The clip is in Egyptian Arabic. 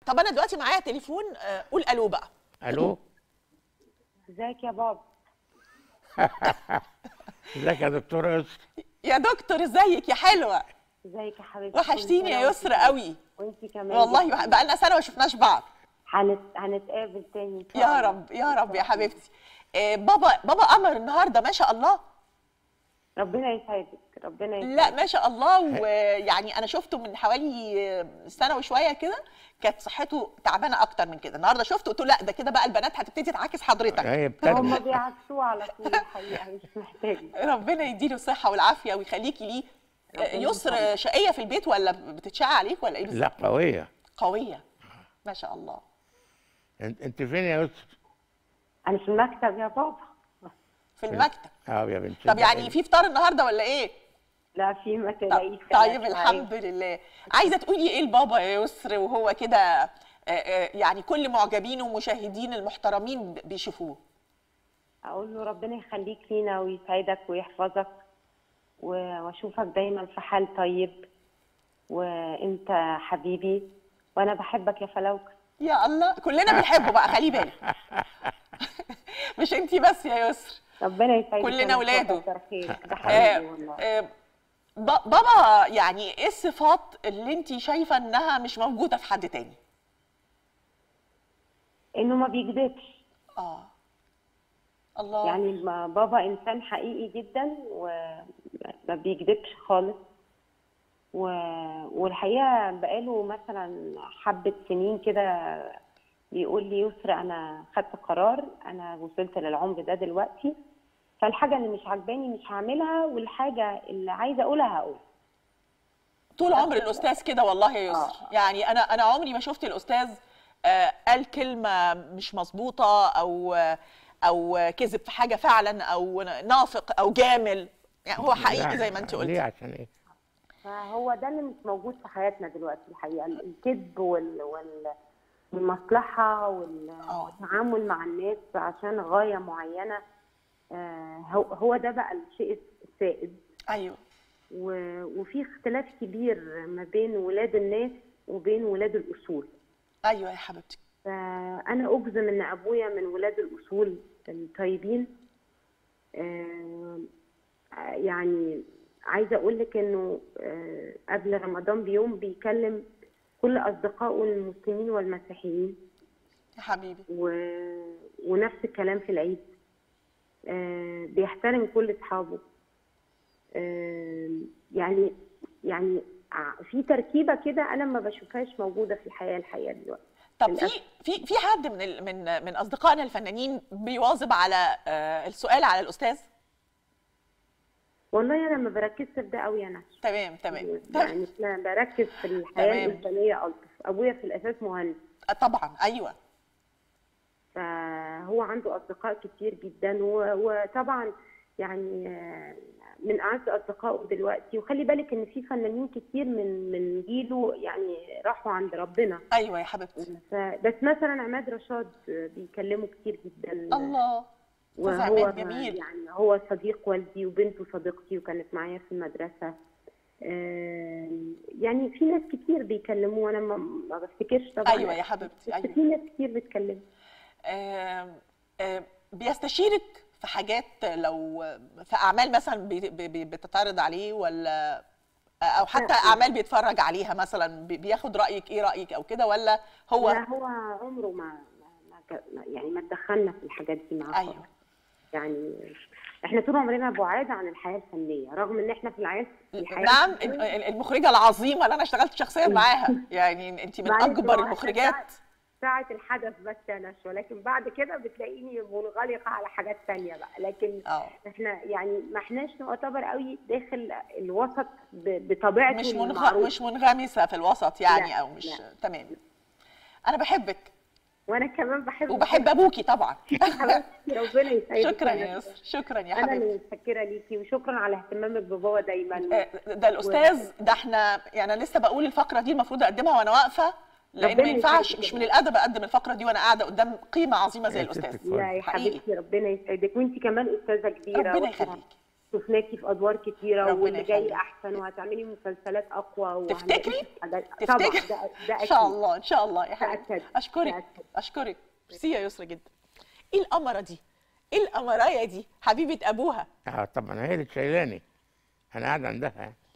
طب انا دلوقتي معايا تليفون آه، قول الو بقى الو ازيك يا بابا ازيك يا دكتور يسر يا دكتور ازيك يا حلوه ازيك يا حبيبتي وحشتيني يا يسر قوي وانت كمان والله بقى لنا سنه ما شفناش بعض هنت... هنتقابل تاني ان شاء يا الله. رب يا رب يا حبيبتي آه، بابا بابا قمر النهارده ما شاء الله ربنا يسعدك ربنا يسعدك لا ما شاء الله ويعني انا شفته من حوالي سنه وشويه كده كانت صحته تعبانه اكتر من كده النهارده شفته قلت له لا ده كده بقى البنات هتبتدي تعاكس حضرتك هي هم ابتدت بيعكسوه على طول الحقيقه مش محتاج ربنا يديله الصحه والعافيه ويخليكي ليه آه، ربنا يسر يخليك. شقيه في البيت ولا بتتشاع عليك ولا ايه بالظبط؟ لا قويه قويه ما شاء الله انت انت فين يا يسر؟ انا في المكتب يا بابا في المكتب اه يا بنتي طب يعني في فطار النهارده ولا ايه؟ لا في ما طب- تلاقيش طيب الحمد لله عايزه تقولي ايه لبابا يا يسر وهو كده آه، آه، يعني كل معجبين ومشاهدين المحترمين بيشوفوه اقول له ربنا يخليك لينا ويسعدك ويحفظك و- واشوفك دايما في حال طيب وانت حبيبي وانا بحبك يا فلوكة يا الله كلنا بنحبه بقى خلي بالك مش انتي بس يا يسر ربنا يسعدك كلنا وأنا ولاده. كتر خيرك ده آه، حبيبي والله آه، با- بابا يعني ايه الصفات اللي انت شايفه انها مش موجوده في حد تاني انه ما بيكذبش اه الله يعني ما- بابا انسان حقيقي جدا وما بيكذبش خالص و... والحقيقه بقاله مثلا حبه سنين كده بيقول لي يسرى انا خدت قرار انا وصلت للعمر ده دلوقتي فالحاجه اللي مش عاجباني مش هعملها والحاجه اللي عايزه اقولها هقولها طول عمر الاستاذ كده والله يا يسر يعني انا انا عمري ما شفت الاستاذ آه، قال كلمه مش مظبوطه او او كذب في حاجه فعلا او نافق او جامل يعني هو حقيقي زي ما انت ليه قلتي عشان ايه؟ فهو ده اللي مش موجود في حياتنا دلوقتي الحقيقه الكذب وال... وال... والمصلحه وال... آه. والتعامل مع الناس عشان غايه معينه آه، هو هو ده بقى الشيء السائد ايوه و- وفي اختلاف كبير ما بين ولاد الناس وبين ولاد الاصول ايوه يا حبيبتي فانا اجزم ان ابويا من ولاد الاصول الطيبين آه، يعني عايزه اقول لك انه آه، قبل رمضان بيوم بيكلم كل اصدقائه المسلمين والمسيحيين يا حبيبي و... ونفس الكلام في العيد آه، بيحترم كل اصحابه آه، يعني يعني ع- في تركيبه كده انا ما بشوفهاش موجوده في الحياه الحقيقه دلوقتي طب في للأسف. في في حد من ال- من من اصدقائنا الفنانين بيواظب على آه، السؤال على الاستاذ والله انا ما بركزش في ده قوي انا تمام تمام يعني انا بركز في الحياه تمام. الانسانيه الطف ابويا في الاساس مهندس آه، طبعا ايوه فهو عنده اصدقاء كتير جدا و- وطبعا يعني آه، من اعز اصدقائه دلوقتي وخلي بالك ان في فنانين كتير من من جيله يعني راحوا عند ربنا ايوه يا حبيبتي ف- بس مثلا عماد رشاد بيكلمه كتير جدا الله أستاذ وهو عماد جميل. يعني هو صديق والدي وبنته صديقتي وكانت معايا في المدرسه آم، يعني في ناس كتير بيكلموه انا ما ما بفتكرش طبعا ايوه يا حبيبتي بس ايوه في ناس كتير بتكلمه آم، آم، بيستشيرك في حاجات لو في اعمال مثلا بي- بي- بي- بتتعرض عليه ولا او حتى لا. اعمال بيتفرج عليها مثلا بي- بياخد رايك ايه رايك او كده ولا هو لا هو عمره ما, ما, ما ك- ما- يعني ما اتدخلنا في الحاجات دي معاه ايوه خالص. يعني احنا طول عمرنا بعاد عن الحياه الفنيه رغم ان احنا في الحياه في الحياه نعم الفنية المخرجه العظيمه اللي انا اشتغلت شخصيا معاها يعني انت من معلش، اكبر هو المخرجات ساعة الحدث بس يا نشوى لكن بعد كده بتلاقيني منغلقة على حاجات تانية بقى لكن اه احنا يعني ما احناش نعتبر قوي داخل الوسط ب- بطبيعته مش منغ... المعروفة. مش منغمسه في الوسط يعني لا، او مش لا. تمام انا بحبك وانا كمان بحب وبحب ابوكي طبعا حبيبتي ربنا يسعدك شكرا أنا- يا يسر شكرا يا انا حبيبتي اللي متشكره ليكي وشكرا على اهتمامك ببابا دايما آه، ده الاستاذ ده احنا يعني انا لسه بقول الفقره دي المفروض اقدمها وانا واقفه لان ربنا ما ينفعش يسعدك مش يا من الادب اقدم الفقره دي وانا قاعده قدام قيمه عظيمه زي يا ست الاستاذ الكل. لا يا حقيقي. حبيبتي ربنا يسعدك وانت كمان استاذه كبيره ربنا وإحنا يخليكي شفناكي في ادوار كتيره ربنا واللي جاي يخليك. احسن وهتعملي مسلسلات اقوى وهنلاقي تفتكري؟ حاجات- تفتكري؟ طبعا ده, ده ان شاء أكيد. الله ان شاء الله يا حبيبتي تأكد. اشكرك تأكد. اشكرك ميرسي يا يسرا جدا ايه القمره دي ايه القمرايه دي حبيبه ابوها اه طبعا هي اللي شايلاني انا قاعد عندها